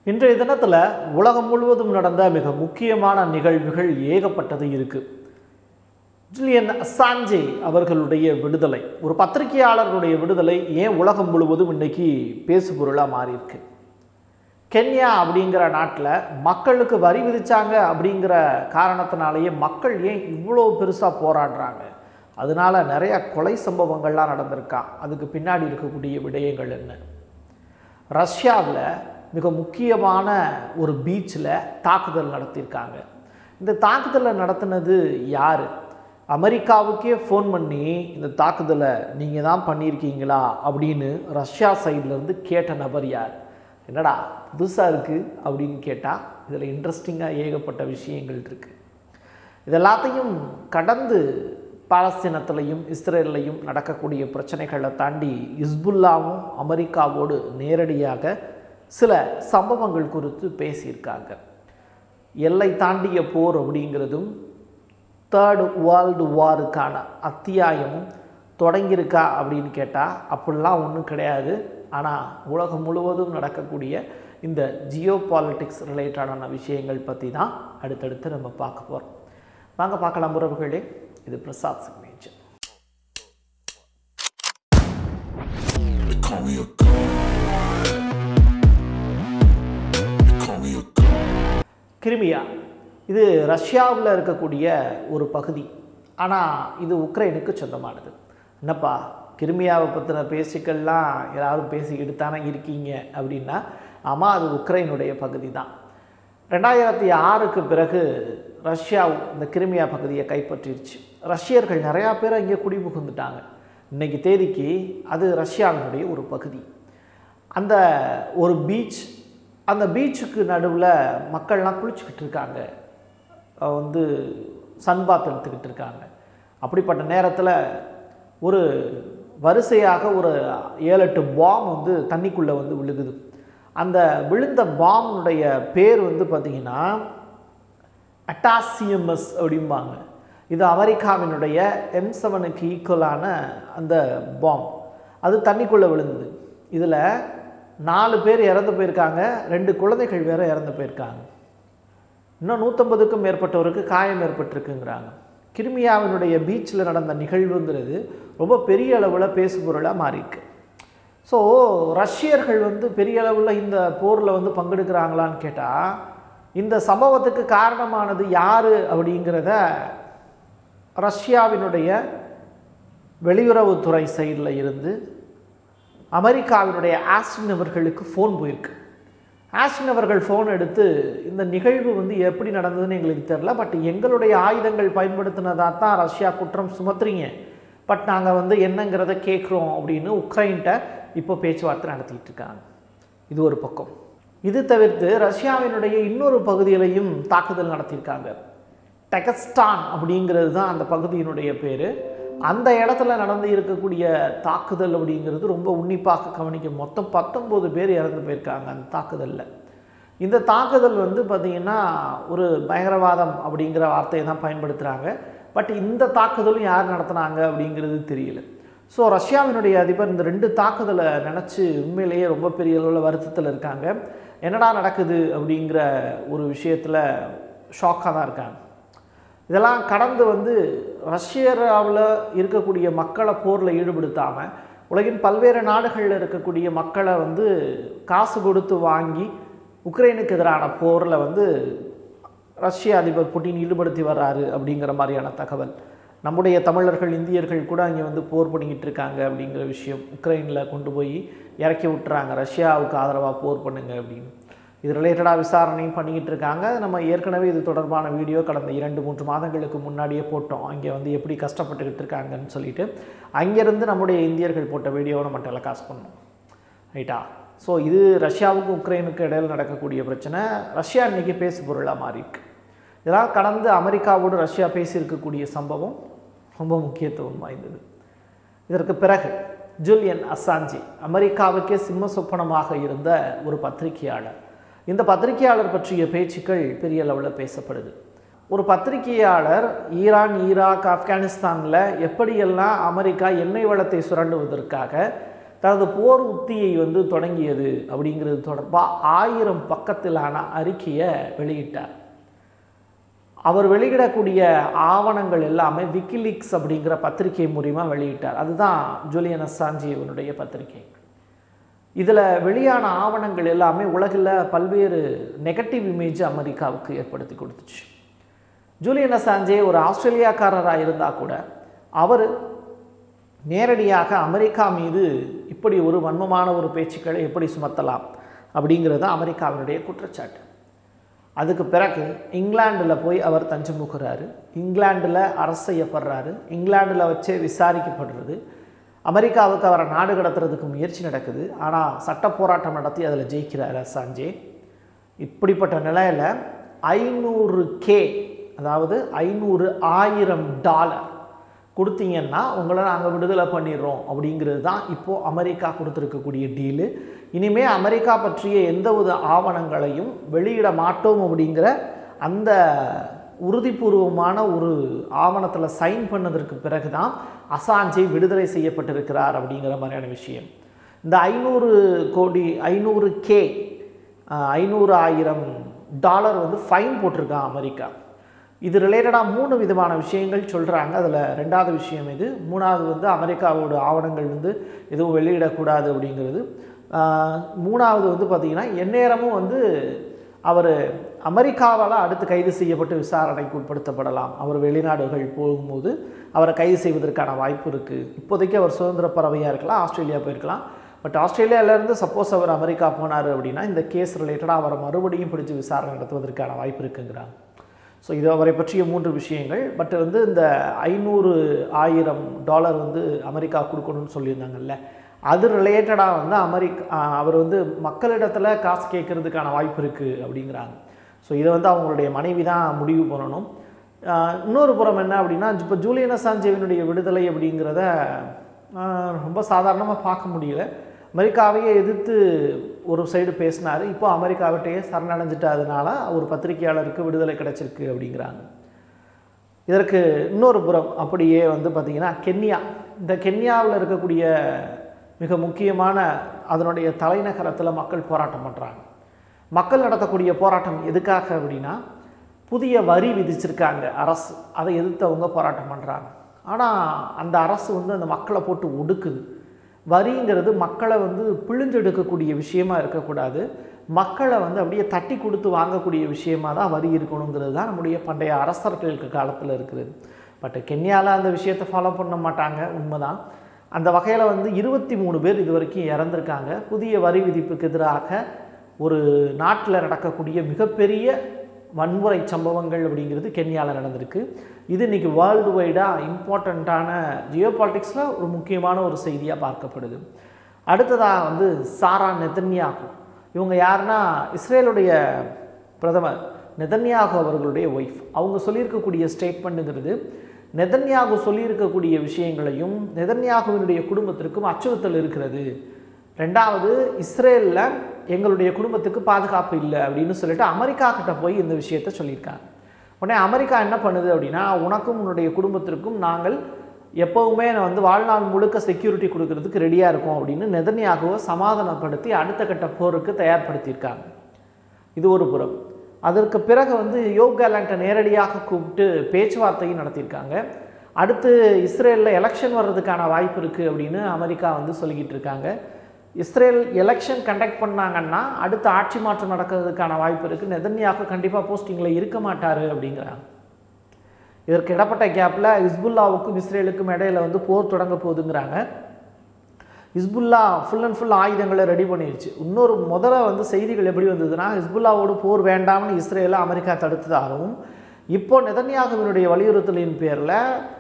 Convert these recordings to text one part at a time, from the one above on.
இன்றைய தினத்தில் உலகம் முழுவதும் நடந்த மிக முக்கியமான நிகழ்வுகள் ஏகப்பட்டது இருக்குது ஜூலியன் அசாஞ்சே அவர்களுடைய விடுதலை ஒரு பத்திரிகையாளர்களுடைய விடுதலை ஏன் உலகம் முழுவதும் இன்னைக்கு பேசுபொருளாக மாறியிருக்கு கென்யா அப்படிங்கிற நாட்டில் மக்களுக்கு வரி விதிச்சாங்க அப்படிங்கிற காரணத்தினாலேயே மக்கள் ஏன் இவ்வளோ பெருசாக போராடுறாங்க அதனால நிறைய கொலை சம்பவங்கள்லாம் நடந்திருக்கான் அதுக்கு பின்னாடி இருக்கக்கூடிய விடயங்கள் என்ன ரஷ்யாவில் மிக முக்கியமான ஒரு பீச்சில் தாக்குதல் நடத்தியிருக்காங்க இந்த தாக்குதலை நடத்தினது யார் அமெரிக்காவுக்கே ஃபோன் பண்ணி இந்த தாக்குதலை நீங்கள் தான் பண்ணியிருக்கீங்களா அப்படின்னு ரஷ்யா சைட்லேருந்து கேட்ட நபர் யார் என்னடா புதுசாக இருக்குது அப்படின்னு கேட்டால் இதில் இன்ட்ரெஸ்டிங்காக ஏகப்பட்ட விஷயங்கள் இருக்குது இது எல்லாத்தையும் கடந்து பாலஸ்தீனத்திலையும் இஸ்ரேல்லையும் நடக்கக்கூடிய பிரச்சனைகளை தாண்டி இஸ்புல்லாவும் அமெரிக்காவோடு நேரடியாக சில சம்பவங்கள் குறித்து பேசியிருக்காங்க எல்லை தாண்டிய போர் அப்படிங்கிறதும் தேர்டு வேர்ல்டு வாருக்கான அத்தியாயமும் தொடங்கியிருக்கா அப்படின்னு கேட்டால் அப்படிலாம் ஒன்றும் கிடையாது ஆனால் உலகம் முழுவதும் நடக்கக்கூடிய இந்த ஜியோ பாலிட்டிக்ஸ் ரிலேட்டடான விஷயங்கள் பற்றி தான் அடுத்தடுத்து நம்ம பார்க்க போகிறோம் வாங்க பார்க்கலாம் உறவுகளே இது Prasad signature They call me a god. They call me a god. Crimea இது ரஷ்யாவில் இருக்கக்கூடிய ஒரு பகுதி ஆனால் இது உக்ரைனுக்கு சொந்தமானது என்னப்பா கிரிமியாவை பற்றின பேச்சுக்கள்லாம் எல்லாரும் பேசிக்கிட்டு தானே இருக்கீங்க அப்படின்னா ஆமாம் அது உக்ரைனுடைய பகுதி தான் ரெண்டாயிரத்தி ஆறுக்கு பிறகு ரஷ்யா இந்த கிரிமியா பகுதியை கைப்பற்றிருச்சு ரஷ்யர்கள் நிறையா பேர் இங்கே குடிபுகுந்துட்டாங்க இன்னைக்கு தேதிக்கு அது ரஷ்யாவினுடைய ஒரு பகுதி அந்த ஒரு பீச் அந்த பீச்சுக்கு நடுவில் மக்கள்லாம் குளிச்சுக்கிட்டு இருக்காங்க அஹ் வந்து சன்பாத் எடுத்துக்கிட்டு இருக்காங்க அப்படிப்பட்ட நேரத்தில் ஒரு வரிசையாக ஒரு ஏழு எட்டு பாம் வந்து தண்ணிக்குள்ளே வந்து விழுகுது அந்த விழுந்த பாம்புடைய பேர் வந்து பார்த்திங்கன்னா அட்டாசியமஸ் அப்படிம்பாங்க இது அமெரிக்காவினுடைய எம் செவனுக்கு ஈக்குவலான அந்த பாம் அது தண்ணிக்குள்ளே விழுந்தது இதில் நாலு பேர் இறந்து போயிருக்காங்க ரெண்டு குழந்தைகள் வேற இறந்து போயிருக்காங்க இன்னும் நூற்றம்பதுக்கும் மேற்பட்டவருக்கு காயம் ஏற்பட்டிருக்குங்கிறாங்க கிருமியாவினுடைய பீச்சில் நடந்த நிகழ்வுங்கிறது ரொம்ப பெரிய அளவில் பேசுபொருளாக மாறியிருக்கு ஸோ ரஷ்யர்கள் வந்து பெரிய அளவில் இந்த போரில் வந்து பங்கெடுக்கிறாங்களான்னு கேட்டால் இந்த சம்பவத்துக்கு காரணமானது யார் அப்படிங்கிறத ரஷ்யாவினுடைய வெளியுறவுத்துறை சைடில் இருந்து அமெரிக்காவினுடைய ஆஸ்டின் அவர்களுக்கு ஃபோன் போயிருக்கு ஆஸ்டின் அவர்கள் ஃபோன் எடுத்து இந்த நிகழ்வு வந்து எப்படி நடந்ததுன்னு எங்களுக்கு தெரில பட் எங்களுடைய ஆயுதங்கள் பயன்படுத்தினதாக தான் ரஷ்யா குற்றம் சுமத்துறீங்க பட் நாங்கள் வந்து என்னங்கிறத கேட்குறோம் அப்படின்னு உக்ரைன்கிட்ட இப்போ பேச்சுவார்த்தை நடத்திட்டு இருக்காங்க இது ஒரு பக்கம் இது தவிர்த்து ரஷ்யாவினுடைய இன்னொரு பகுதியிலையும் தாக்குதல் நடத்தியிருக்காங்க டெகஸ்டான் அப்படிங்கிறது தான் அந்த பகுதியினுடைய பேர் அந்த இடத்துல நடந்து இருக்கக்கூடிய தாக்குதல் அப்படிங்கிறது ரொம்ப உன்னிப்பாக கவனிக்க மொத்தம் பத்தொம்போது பேர் இறந்து போயிருக்காங்க அந்த தாக்குதலில் இந்த தாக்குதல் வந்து பார்த்திங்கன்னா ஒரு பயங்கரவாதம் அப்படிங்கிற வார்த்தையை தான் பயன்படுத்துகிறாங்க பட் இந்த தாக்குதலும் யார் நடத்துனாங்க அப்படிங்கிறது தெரியல ஸோ ரஷ்யாவினுடைய அதிபர் இந்த ரெண்டு தாக்குதலை நினச்சி உண்மையிலேயே ரொம்ப பெரிய அளவில் வருத்தத்தில் இருக்காங்க என்னடா நடக்குது அப்படிங்கிற ஒரு விஷயத்தில் ஷாக்காக தான் இருக்காங்க இதெல்லாம் கடந்து வந்து ரஷ்யாவில் இருக்கக்கூடிய மக்களை போரில் ஈடுபடுத்தாமல் உலகின் பல்வேறு நாடுகளில் இருக்கக்கூடிய மக்களை வந்து காசு கொடுத்து வாங்கி உக்ரைனுக்கு எதிரான போரில் வந்து ரஷ்ய அதிபர் புட்டின் ஈடுபடுத்தி வர்றாரு அப்படிங்கிற மாதிரியான தகவல் நம்முடைய தமிழர்கள் இந்தியர்கள் கூட அங்கே வந்து போர் பண்ணிக்கிட்டு இருக்காங்க அப்படிங்கிற விஷயம் உக்ரைனில் கொண்டு போய் இறக்கி விட்டுறாங்க ரஷ்யாவுக்கு ஆதரவாக போர் பண்ணுங்க அப்படின்னு இது ரிலேட்டடாக விசாரணையும் பண்ணிக்கிட்டு இருக்காங்க நம்ம ஏற்கனவே இது தொடர்பான வீடியோ கடந்த இரண்டு மூன்று மாதங்களுக்கு முன்னாடியே போட்டோம் அங்கே வந்து எப்படி கஷ்டப்பட்டுக்கிட்டு இருக்காங்கன்னு சொல்லிட்டு அங்கேருந்து நம்முடைய இந்தியர்கள் போட்ட வீடியோவை நம்ம டெலிகாஸ்ட் பண்ணோம் ரைட்டா ஸோ இது ரஷ்யாவுக்கும் உக்ரைனுக்கு இடையில் நடக்கக்கூடிய பிரச்சனை ரஷ்யா இன்றைக்கி பேசு பொருளாக மாறியிருக்கு இதெல்லாம் கடந்து அமெரிக்காவோடு ரஷ்யா பேசியிருக்கக்கூடிய சம்பவம் ரொம்ப முக்கியத்துவம் வாய்ந்தது இதற்கு பிறகு ஜூலியன் அசாஞ்சி அமெரிக்காவுக்கே சிம்ம சொப்பனமாக இருந்த ஒரு பத்திரிகையாளர் இந்த பத்திரிகையாளர் பற்றிய பேச்சுக்கள் பெரிய அளவில் பேசப்படுது ஒரு பத்திரிகையாளர் ஈரான் ஈராக் ஆப்கானிஸ்தானில் எப்படியெல்லாம் அமெரிக்கா எண்ணெய் வளத்தை சுரண்டுவதற்காக தனது போர் உத்தியை வந்து தொடங்கியது அப்படிங்கிறது தொடர்பாக ஆயிரம் பக்கத்திலான அறிக்கையை வெளியிட்டார் அவர் வெளியிடக்கூடிய ஆவணங்கள் எல்லாமே விக்கிலீக்ஸ் அப்படிங்கிற பத்திரிகை மூலிமா வெளியிட்டார் அதுதான் ஜூலியன் அசாஞ்சியவனுடைய பத்திரிகை இதில் வெளியான ஆவணங்கள் எல்லாமே உலகில் பல்வேறு நெகட்டிவ் இமேஜ் அமெரிக்காவுக்கு ஏற்படுத்தி கொடுத்துச்சு ஜூலியன் அசாஞ்சே ஒரு ஆஸ்திரேலியாக்காரராக இருந்தால் கூட அவர் நேரடியாக அமெரிக்கா மீது இப்படி ஒரு வன்மமான ஒரு பேச்சுக்களை எப்படி சுமத்தலாம் அப்படிங்கிறது தான் அமெரிக்காவினுடைய குற்றச்சாட்டு அதுக்கு பிறகு இங்கிலாண்டில் போய் அவர் தஞ்சமுகிறாரு இங்கிலாண்டில் அரசு செய்யப்படுறாரு இங்கிலாண்டில் வச்சே விசாரிக்கப்படுறது அமெரிக்காவுக்கு அவரை நாடு கடத்துறதுக்கு முயற்சி நடக்குது ஆனால் சட்ட போராட்டம் நடத்தி அதில் ஜெயிக்கிறார் அசாஞ்சே இப்படிப்பட்ட நிலையில் ஐநூறு கே அதாவது ஐநூறு ஆயிரம் டாலர் கொடுத்தீங்கன்னா உங்களை நாங்கள் விடுதலை பண்ணிடுறோம் அப்படிங்கிறது தான் இப்போது அமெரிக்கா கொடுத்துருக்கக்கூடிய டீலு இனிமே அமெரிக்கா பற்றிய எந்த ஒரு ஆவணங்களையும் வெளியிட மாட்டோம் அப்படிங்கிற அந்த உறுதிபூர்வமான ஒரு ஆவணத்தில் சைன் பண்ணதற்கு பிறகு தான் அசாஞ்சை விடுதலை செய்யப்பட்டிருக்கிறார் அப்படிங்கிற மாதிரியான விஷயம் இந்த ஐநூறு கோடி ஐநூறு கே ஐநூறு ஆயிரம் டாலர் வந்து ஃபைன் போட்டிருக்கான் அமெரிக்கா இது ரிலேட்டடாக மூணு விதமான விஷயங்கள் சொல்கிறாங்க அதில் ரெண்டாவது விஷயம் இது மூணாவது வந்து அமெரிக்காவோட ஆவணங்கள் வந்து எதுவும் வெளியிடக்கூடாது அப்படிங்கிறது ஆஹ் மூணாவது வந்து பார்த்திங்கன்னா எந்நேரமும் வந்து அவர் அமெரிக்காவால் அடுத்து கைது செய்யப்பட்டு விசாரணைக்கு உட்படுத்தப்படலாம் அவர் வெளிநாடுகள் போகும்போது அவரை கைது செய்வதற்கான வாய்ப்பு இருக்குது இப்போதைக்கு அவர் சுதந்திர பறவையாக இருக்கலாம் ஆஸ்திரேலியா போயிருக்கலாம் பட் ஆஸ்திரேலியாவிலேருந்து சப்போஸ் அவர் அமெரிக்கா போனார் அப்படின்னா இந்த கேஸ் ரிலேட்டடாக அவரை மறுபடியும் பிடிச்சி விசாரணை நடத்துவதற்கான வாய்ப்பு இருக்குங்கிறாங்க ஸோ இது அவரை பற்றிய மூன்று விஷயங்கள் பட் வந்து இந்த ஐநூறு ஆயிரம் டாலர் வந்து அமெரிக்கா கொடுக்கணும்னு சொல்லியிருந்தாங்கல்ல அது ரிலேட்டடாக வந்து அமெரிக்கா அவர் வந்து மக்களிடத்தில் காசு கேட்கறதுக்கான வாய்ப்பு இருக்குது அப்படிங்கிறாங்க ஸோ இதை வந்து அவங்களுடைய மனைவி தான் முடிவு பண்ணணும் ஆஹ் இன்னொரு புறம் என்ன அப்படின்னா இப்போ ஜூலியன் அசாஞ்சேவினுடைய விடுதலை அப்படிங்கிறத ஆஹ் ரொம்ப சாதாரணமாக பார்க்க முடியல அமெரிக்காவையே எதிர்த்து ஒரு சைடு பேசினார் இப்போ அமெரிக்காவிட்டையே சரணடைஞ்சிட்டதுனால ஒரு பத்திரிகையாளருக்கு விடுதலை கிடைச்சிருக்கு அப்படிங்கிறாங்க இதற்கு இன்னொரு புறம் அப்படியே வந்து பார்த்திங்கன்னா கென்யா இந்த கென்யாவில் இருக்கக்கூடிய மிக முக்கியமான அதனுடைய தலைநகரத்தில் மக்கள் போராட்டம் பண்ணுறாங்க மக்கள் நடத்தக்கூடிய போராட்டம் எதுக்காக அப்படின்னா புதிய வரி விதிச்சிருக்காங்க அரசு அதை எதிர்த்து அவங்க போராட்டம் பண்ணுறாங்க ஆனால் அந்த அரசு வந்து அந்த மக்களை போட்டு ஒடுக்குது வரிங்கிறது மக்களை வந்து பிழிஞ்செடுக்கக்கூடிய விஷயமா இருக்கக்கூடாது மக்களை வந்து அப்படியே தட்டி கொடுத்து வாங்கக்கூடிய விஷயமா தான் வரி இருக்கணுங்கிறது தான் நம்முடைய பண்டைய அரசர்களுக்கு காலத்தில் இருக்குது பட் கென்யாவில் அந்த விஷயத்தை ஃபாலோ பண்ண மாட்டாங்க உண்மைதான் அந்த வகையில் வந்து இருபத்தி மூணு பேர் இது வரைக்கும் இறந்துருக்காங்க புதிய வரி விதிப்புக்கு எதிராக ஒரு நாட்டில் நடக்கக்கூடிய மிகப்பெரிய வன்முறை சம்பவங்கள் அப்படிங்கிறது கென்யாவில் நடந்திருக்கு இது இன்றைக்கி வேர்ல்டு வைடாக இம்பார்ட்டண்ட்டான ஜியோ பாலிட்டிக்ஸில் ஒரு முக்கியமான ஒரு செய்தியாக பார்க்கப்படுது அடுத்ததாக வந்து சாரா நெதன்யாகு இவங்க யாருன்னா இஸ்ரேலுடைய பிரதமர் நெதன்யாகு அவர்களுடைய ஒய்ஃப் அவங்க சொல்லியிருக்கக்கூடிய ஸ்டேட்மெண்ட்டுங்கிறது நெதன்யாகு சொல்லியிருக்கக்கூடிய விஷயங்களையும் நெதன்யாகுவினுடைய குடும்பத்திற்கும் அச்சுறுத்தல் இருக்கிறது ரெண்டாவது இஸ்ரேலில் எங்களுடைய குடும்பத்துக்கு பாதுகாப்பு இல்லை அப்படின்னு சொல்லிட்டு அமெரிக்கா கிட்ட போய் இந்த விஷயத்த சொல்லியிருக்காங்க உடனே அமெரிக்கா என்ன பண்ணுது அப்படின்னா உனக்கும் உன்னுடைய குடும்பத்திற்கும் நாங்கள் எப்போவுமே வந்து வாழ்நாள் முழுக்க செக்யூரிட்டி கொடுக்கறதுக்கு ரெடியாக இருக்கோம் அப்படின்னு நெதன்யாகுவை சமாதானப்படுத்தி அடுத்த கட்ட போருக்கு தயார்படுத்தியிருக்காங்க இது ஒரு புறம் அதற்கு பிறகு வந்து யோக் கேலண்ட்டை நேரடியாக கூப்பிட்டு பேச்சுவார்த்தையும் நடத்தியிருக்காங்க அடுத்து இஸ்ரேலில் எலெக்ஷன் வர்றதுக்கான வாய்ப்பு இருக்குது அப்படின்னு அமெரிக்கா வந்து சொல்லிக்கிட்டு இருக்காங்க இஸ்ரேல் எலெக்ஷன் கண்டக்ட் பண்ணாங்கன்னா அடுத்த ஆட்சி மாற்றம் நடக்கிறதுக்கான வாய்ப்பு இருக்குது நெதன்யாகு கண்டிப்பாக போஸ்டிங்கில் இருக்க மாட்டார் அப்படிங்கிறாங்க இதற்கு இடப்பட்ட கேப்பில் ஹிஸ்புல்லாவுக்கும் இஸ்ரேலுக்கும் இடையில வந்து போர் தொடங்க போகுதுங்கிறாங்க ஹிஸ்புல்லா ஃபுல் அண்ட் ஃபுல் ஆயுதங்களை ரெடி பண்ணிடுச்சு இன்னொரு முதல்ல வந்து செய்திகள் எப்படி வந்ததுன்னா ஹிஸ்புல்லாவோடு போர் வேண்டாம்னு இஸ்ரேலை அமெரிக்கா தடுத்ததாகவும் இப்போ நெதன்யாகுவினுடைய வலியுறுத்தலின் பேரில்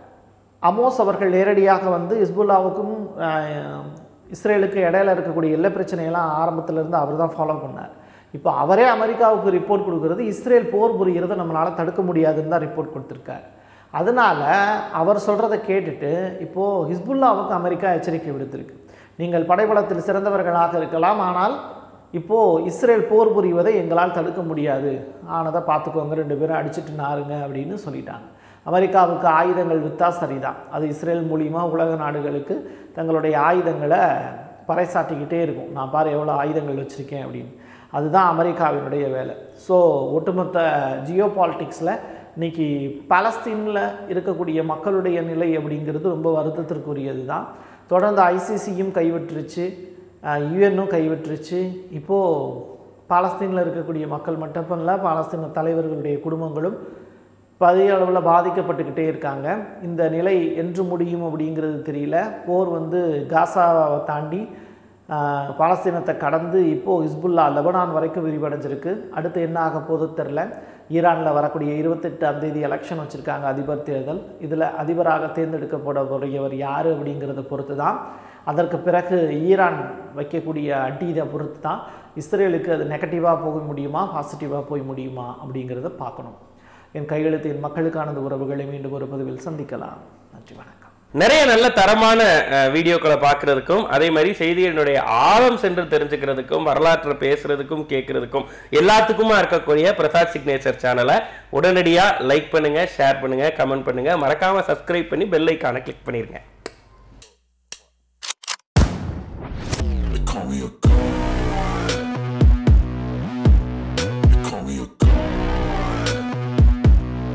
அமோஸ் அவர்கள் நேரடியாக வந்து ஹிஸ்புல்லாவுக்கும் அஹ், இஸ்ரேலுக்கு இடையில இருக்கக்கூடிய எல்லை பிரச்சனையெல்லாம் ஆரம்பத்திலேருந்து அவர் தான் ஃபாலோ பண்ணார் இப்போ அவரே அமெரிக்காவுக்கு ரிப்போர்ட் கொடுக்கறது இஸ்ரேல் போர் புரிகிறத நம்மளால் தடுக்க முடியாதுன்னு தான் ரிப்போர்ட் கொடுத்துருக்கார் அதனால் அவர் சொல்கிறத கேட்டுட்டு இப்போது ஹிஸ்புல்லாவுக்கு அமெரிக்கா எச்சரிக்கை விடுத்திருக்கு நீங்கள் படைபலத்தில் சிறந்தவர்களாக இருக்கலாம் ஆனால் இப்போது இஸ்ரேல் போர் புரிவதை எங்களால் தடுக்க முடியாது ஆனதை பார்த்துக்கோங்க ரெண்டு பேரும் அடிச்சிட்டு நாருங்க அப்படின்னு சொல்லிட்டாங்க அமெரிக்காவுக்கு ஆயுதங்கள் விற்றா சரிதான் அது இஸ்ரேல் மூலிமா உலக நாடுகளுக்கு தங்களுடைய ஆயுதங்களை பறைசாட்டிக்கிட்டே இருக்கும் நான் பாரு எவ்வளோ ஆயுதங்கள் வச்சுருக்கேன் அப்படின்னு அதுதான் அமெரிக்காவினுடைய வேலை ஸோ ஒட்டுமொத்த ஜியோ பாலிட்டிக்ஸில் இன்னைக்கு பாலஸ்தீனில் இருக்கக்கூடிய மக்களுடைய நிலை அப்படிங்கிறது ரொம்ப வருத்தத்திற்குரியது தான் தொடர்ந்து ஐசிசியும் கைவிட்டுருச்சு யுஎன்னும் கைவிட்டுருச்சு இப்போது பாலஸ்தீனில் இருக்கக்கூடிய மக்கள் மட்டும் இல்லை பாலஸ்தீன தலைவர்களுடைய குடும்பங்களும் அதிக அளவில் பாதிக்கப்பட்டுக்கிட்டே இருக்காங்க இந்த நிலை என்று முடியும் அப்படிங்கிறது தெரியல போர் வந்து காசாவை தாண்டி ஆஹ், பாலஸ்தீனத்தை கடந்து இப்போது ஹிஸ்புல்லா லெபனான் வரைக்கும் விரிவடைஞ்சிருக்கு அடுத்து என்ன ஆக போகுது தெரில ஈரானில் வரக்கூடிய இருபத்தெட்டாம் தேதி எலெக்ஷன் வச்சுருக்காங்க அதிபர் தேர்தல் இதில் அதிபராக தேர்ந்தெடுக்கப்படக்கூடியவர் யார் அப்படிங்கிறத பொறுத்து தான் அதற்கு பிறகு ஈரான் வைக்கக்கூடிய அடி இதை பொறுத்து தான் இஸ்ரேலுக்கு அது நெகட்டிவாக போக முடியுமா பாசிட்டிவாக போய் முடியுமா அப்படிங்கிறத பார்க்கணும் என் கையெழுத்து என் மக்களுக்கானது உறவுகளை மீண்டும் ஒரு பதிவில் சந்திக்கலாம் நன்றி வணக்கம் நிறைய நல்ல தரமான அஹ், வீடியோக்களை பார்க்கறதுக்கும் அதே மாதிரி செய்திகளினுடைய ஆழம் சென்று தெரிஞ்சுக்கிறதுக்கும் வரலாற்றை பேசுறதுக்கும் கேட்கறதுக்கும் எல்லாத்துக்குமா இருக்கக்கூடிய பிரசாத் சிக்னேச்சர் சேனலை உடனடியாக லைக் பண்ணுங்க ஷேர் பண்ணுங்க கமெண்ட் பண்ணுங்க மறக்காம சப்ஸ்கிரைப் பண்ணி பெல் ஐக்கானை கிளிக் பண்ணிருங்க